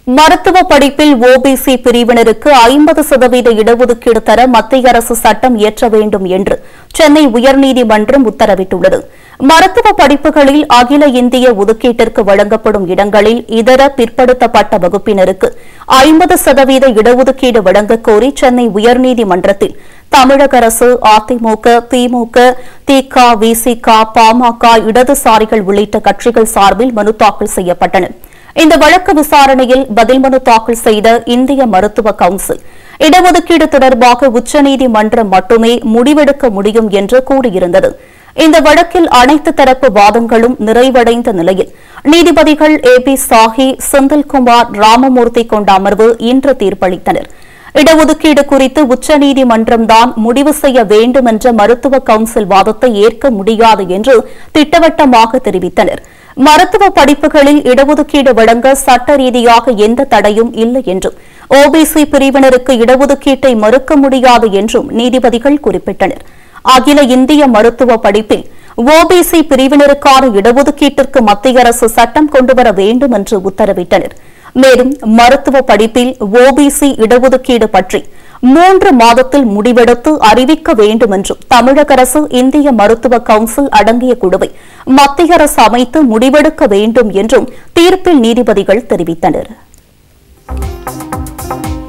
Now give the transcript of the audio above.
மருத்துவ படிப்பில் ஓபிசி பிரிவினருக்கு ஐம்பது சதவீத இடஒதுக்கீடு தர மத்திய அரசு சட்டம் இயற்ற வேண்டும் என்று சென்னை உயர்நீதிமன்றம் உத்தரவிட்டுள்ளது மருத்துவ படிப்புகளில் அகில இந்திய ஒதுக்கீட்டிற்கு வழங்கப்படும் இடங்களில் இதர பிற்படுத்தப்பட்ட வகுப்பினருக்கு ஐம்பது சதவீத இடஒதுக்கீடு வழங்கக் கோரி சென்னை உயர்நீதிமன்றத்தில் தமிழக அரசு அதிமுக திமுக திக விசிக பாமக இடதுசாரிகள் உள்ளிட்ட கட்சிகள் சார்பில் மனு தாக்கல் செய்யப்பட்டன இந்த வழக்கு விசாரணையில் பதில் மனு தாக்கல் செய்த இந்திய மருத்துவ கவுன்சில் இடஒதுக்கீடு தொடர்பாக உச்சநீதிமன்றம் மட்டுமே முடிவெடுக்க முடியும் என்று கூறியிருந்தது இந்த வழக்கில் அனைத்து தரப்பு வாதங்களும் நிறைவடைந்த நிலையில் நீதிபதிகள் ஏ பி சாஹி செந்தில்குமார் ராமமூர்த்தி கொண்ட அமர்வு இன்று தீர்ப்பளித்தனர் இடஒதுக்கீடு குறித்து உச்சநீதிமன்றம்தான் முடிவு செய்ய வேண்டும் என்ற மருத்துவ கவுன்சில் வாதத்தை ஏற்க முடியாது என்று திட்டவட்டமாக தெரிவித்தனர் மருத்துவ படிப்புகளில் இடஒதுக்கீடு வழங்க சட்ட ரீதியாக எந்த தடையும் இல்லை என்றும் ஓபிசி பிரிவினருக்கு இடஒதுக்கீட்டை மறுக்க முடியாது என்றும் நீதிபதிகள் குறிப்பிட்டனர் அகில இந்திய மருத்துவ படிப்பில் ஓபிசி பிரிவினருக்கான இடஒதுக்கீட்டிற்கு மத்திய அரசு சட்டம் கொண்டுவர வேண்டும் என்று உத்தரவிட்டனர் மேலும் மருத்துவ படிப்பில் ஓபிசி இடஒதுக்கீடு பற்றி மூன்று மாதத்தில் முடிவெடுத்து அறிவிக்க வேண்டும் என்றும் தமிழக அரசு இந்திய மருத்துவ கவுன்சில் அடங்கிய குழுவை மத்திய அரசு அமைத்து முடிவெடுக்க வேண்டும் என்றும் தீர்ப்பில் நீதிபதிகள் தெரிவித்தனர்